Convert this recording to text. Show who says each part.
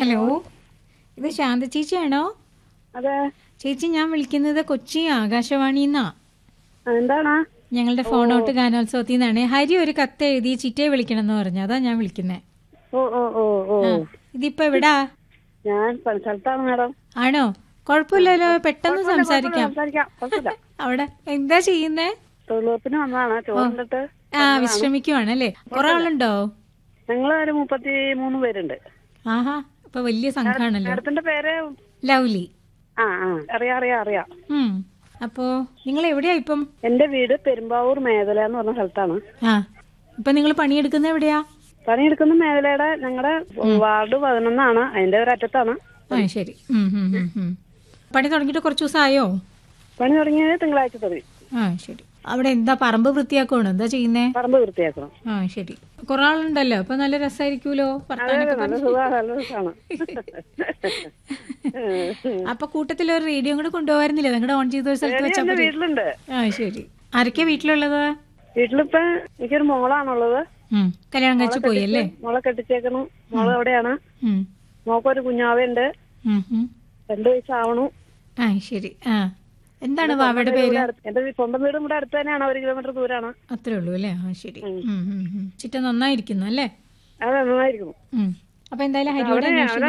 Speaker 1: Hello ഇത് ശാന്ത ചേച്ചിയാണോ
Speaker 2: അതെ
Speaker 1: ചേച്ചി ഞാൻ വിളിക്കുന്നത് കൊച്ചി ആകാശവാണിന്നാ
Speaker 2: ആ, എന്താണ്
Speaker 1: ഞങ്ങളുടെ ഫോൺ ഔട്ട് ഗാനോത്സവത്തിൽ നിന്നാണ് ഹരി ഒരു കത്ത് എഴുതി ചിറ്റയെ വിളിക്കണം എന്ന് പറഞ്ഞു അതാ ഞാൻ വിളിക്കുന്നേ
Speaker 2: ഓ ഓ ഓ ഓ
Speaker 1: ആ, ഇതിപ്പോ എവിടാ
Speaker 2: ഞാൻ പല സ്ഥലത്താണ് മാഡം
Speaker 1: ആണോ കുഴപ്പമില്ലല്ലോ പെട്ടെന്ന് സംസാരിക്കാം
Speaker 2: സംസാരിക്കാം കുഴപ്പമില്ല
Speaker 1: അവിടെ എന്താ ചെയ്യുന്നേ
Speaker 2: തൊഴിലുറപ്പിന് വന്നതാണ് ചോറിട്ട്
Speaker 1: ആ വിശ്രമിക്കുവാണല്ലേ കുറെ ആളുണ്ടോ
Speaker 2: ഞങ്ങൾ ഒരു മുപ്പത്തി മൂന്ന് പേരുണ്ട്
Speaker 1: ആഹാ അപ്പൊ വലിയ സംഘാണല്ലോ
Speaker 2: മാഡത്തിന്റെ പേര്
Speaker 1: ലവ്ലി
Speaker 2: ആ ആ അറിയാം അറിയാം അറിയാം
Speaker 1: ഉം അപ്പോ നിങ്ങൾ എവിടെയാ ഇപ്പം
Speaker 2: എന്റെ വീട് പെരുമ്പാവൂർ മേഖല എന്ന് പറഞ്ഞ സ്ഥലത്താണ്
Speaker 1: ആ ഇപ്പൊ നിങ്ങൾ പണിയെടുക്കുന്ന എവിടെയാ
Speaker 2: പണിയെടുക്കുന്ന മേഖലയുടെ ഞങ്ങളുടെ വാർഡ് പതിനൊന്നാണ് അതിന്റെ ഒരു അറ്റത്താണ്
Speaker 1: ആ ശരി ഉം, ഉം, ഉം, ഉം. പണി തുടങ്ങിയിട്ട് കുറച്ച് ദിവസമായോ
Speaker 2: പണി തുടങ്ങിയത് തിങ്കളാഴ്ച തുടങ്ങി
Speaker 1: ആ ശരി അവിടെ എന്താ പറമ്പ് വൃത്തിയാക്കണോ എന്താ ചെയ്യുന്നേ
Speaker 2: പറമ്പ് വൃത്തിയാക്കണം
Speaker 1: ആ ശരി കുറെ ആളുണ്ടല്ലോ അപ്പൊ നല്ല രസമായിരിക്കൂലോ
Speaker 2: അതെ
Speaker 1: വർത്താനൊക്കെ
Speaker 2: നല്ല സുഖമാണ് നല്ല രസമാണ്
Speaker 1: അപ്പൊ കൂട്ടത്തിൽ ഒരു റേഡിയോ കൂടെ കൊണ്ടുപോകാറുന്നില്ല നിങ്ങളുടെ ഓൺ ചെയ്ത ഒരു സ്ഥലത്ത് വെച്ചാൽ
Speaker 2: എന്റെ
Speaker 1: മതി
Speaker 2: വീട്ടിലുണ്ട്
Speaker 1: ആ ശരി ആരൊക്കെയാ വീട്ടിലുള്ളത്
Speaker 2: വീട്ടിലിപ്പോ എനിക്കൊരു മോളാണുള്ളത്
Speaker 1: ഉം കല്യാണം കഴിച്ചു പോയി അല്ലേ
Speaker 2: മോളെ കെട്ടിച്ചേക്കണം മോള് എവിടെയാണ്
Speaker 1: ഉം
Speaker 2: മോക്കൊരു കുഞ്ഞാവയുണ്ട്
Speaker 1: ഉം, ഉം.
Speaker 2: രണ്ടു വയസ്സാവണു
Speaker 1: ആ ശരി ആ എന്താണ് വാവയുടെ പേര്
Speaker 2: ഇവിടെ അടുത്ത്- എന്റെ സ്വന്തം വീടും ഇവിടെ അടുത്ത് തന്നെയാണ് ഒരു കിലോമീറ്റർ ദൂരാണ്
Speaker 1: അത്രേ ഉള്ളൂ അല്ലേ ആ ശരി ഉം, ഉം, ഉം. ചിറ്റ നന്നായിരിക്കുന്നു അല്ലേ
Speaker 2: അത് നന്നായിരിക്കുന്നു
Speaker 1: ഉം. അപ്പൊ എന്തായാലും ഹരിയോട്
Speaker 2: അവനെ
Speaker 1: അന്വേഷിച്ചു